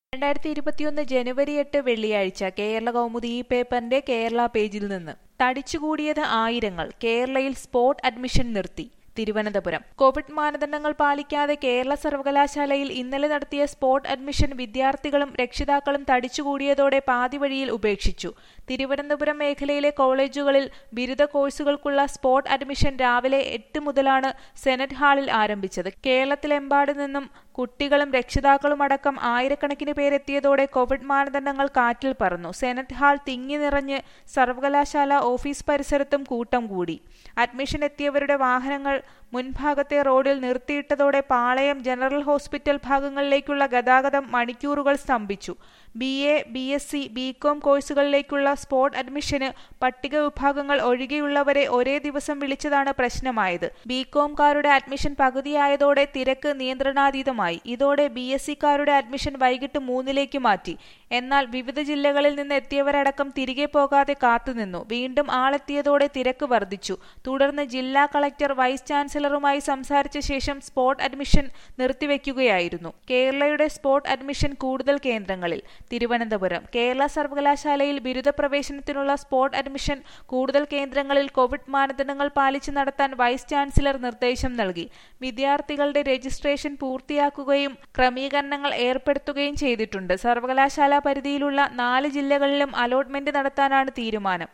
രണ്ടായിരത്തി ഇരുപത്തിയൊന്ന് ജനുവരി എട്ട് വെള്ളിയാഴ്ച കേരള കൗമുദി ഈ പേപ്പറിന്റെ കേരള പേജിൽ നിന്ന് തടിച്ചുകൂടിയത് ആയിരങ്ങൾ കേരളയിൽ സ്പോട്ട് അഡ്മിഷൻ നിർത്തി തിരുവനന്തപുരം കോവിഡ് മാനദണ്ഡങ്ങൾ പാലിക്കാതെ കേരള സർവകലാശാലയിൽ ഇന്നലെ നടത്തിയ സ്പോട്ട് അഡ്മിഷൻ വിദ്യാർത്ഥികളും രക്ഷിതാക്കളും തടിച്ചുകൂടിയതോടെ പാതിവഴിയിൽ ഉപേക്ഷിച്ചു തിരുവനന്തപുരം മേഖലയിലെ കോളേജുകളിൽ ബിരുദ കോഴ്സുകൾക്കുള്ള സ്പോട്ട് അഡ്മിഷൻ രാവിലെ എട്ട് മുതലാണ് സെനറ്റ് ഹാളിൽ ആരംഭിച്ചത് കേരളത്തിലെമ്പാടു നിന്നും കുട്ടികളും രക്ഷിതാക്കളും അടക്കം ആയിരക്കണക്കിന് പേരെത്തിയതോടെ കോവിഡ് മാനദണ്ഡങ്ങൾ കാറ്റിൽ പറന്നു സെനറ്റ് ഹാൾ തിങ്ങി നിറഞ്ഞ് സർവകലാശാല ഓഫീസ് പരിസരത്തും കൂട്ടം കൂടി അഡ്മിഷൻ എത്തിയവരുടെ വാഹനങ്ങൾ മുൻഭാഗത്തെ റോഡിൽ നിർത്തിയിട്ടതോടെ പാളയം ജനറൽ ഹോസ്പിറ്റൽ ഭാഗങ്ങളിലേക്കുള്ള ഗതാഗതം മണിക്കൂറുകൾ സ്തംഭിച്ചു B A B S C B com കോഴ്സുകളിലേക്കുള്ള സ്പോട്ട് അഡ്മിഷന് പട്ടിക വിഭാഗങ്ങൾ ഒഴികെയുള്ളവരെ ഒരേ ദിവസം വിളിച്ചതാണ് പ്രശ്നമായത് ബി കോംകാരുടെ അഡ്മിഷൻ പകുതിയായതോടെ തിരക്ക് നിയന്ത്രണാതീതമായി ഇതോടെ ബി എസ് സിക്കാരുടെ അഡ്മിഷൻ വൈകിട്ട് മൂന്നിലേക്ക് മാറ്റി എന്നാൽ വിവിധ ജില്ലകളിൽ നിന്ന് എത്തിയവരടക്കം തിരികെ പോകാതെ കാത്തുനിന്നു വീണ്ടും ആളെത്തിയതോടെ തിരക്ക് വർദ്ധിച്ചു തുടർന്ന് ജില്ലാ കളക്ടർ വൈസ് ചാൻസലറുമായി സംസാരിച്ച ശേഷം സ്പോട്ട് അഡ്മിഷൻ നിർത്തിവെക്കുകയായിരുന്നു കേരളയുടെ സ്പോട്ട് അഡ്മിഷൻ കൂടുതൽ കേന്ദ്രങ്ങളിൽ തിരുവനന്തപുരം കേരള സർവകലാശാലയിൽ ബിരുദ പ്രവേശനത്തിനുള്ള സ്പോട്ട് അഡ്മിഷൻ കൂടുതൽ കേന്ദ്രങ്ങളിൽ കോവിഡ് മാനദണ്ഡങ്ങൾ പാലിച്ച് നടത്താൻ വൈസ് ചാൻസലർ നിർദ്ദേശം നൽകി വിദ്യാർത്ഥികളുടെ രജിസ്ട്രേഷൻ പൂർത്തിയാക്കുകയും ക്രമീകരണങ്ങൾ ഏർപ്പെടുത്തുകയും ചെയ്തിട്ടുണ്ട് സർവകലാശാല പരിധിയിലുള്ള നാല് ജില്ലകളിലും അലോട്ട്മെന്റ് നടത്താനാണ് തീരുമാനം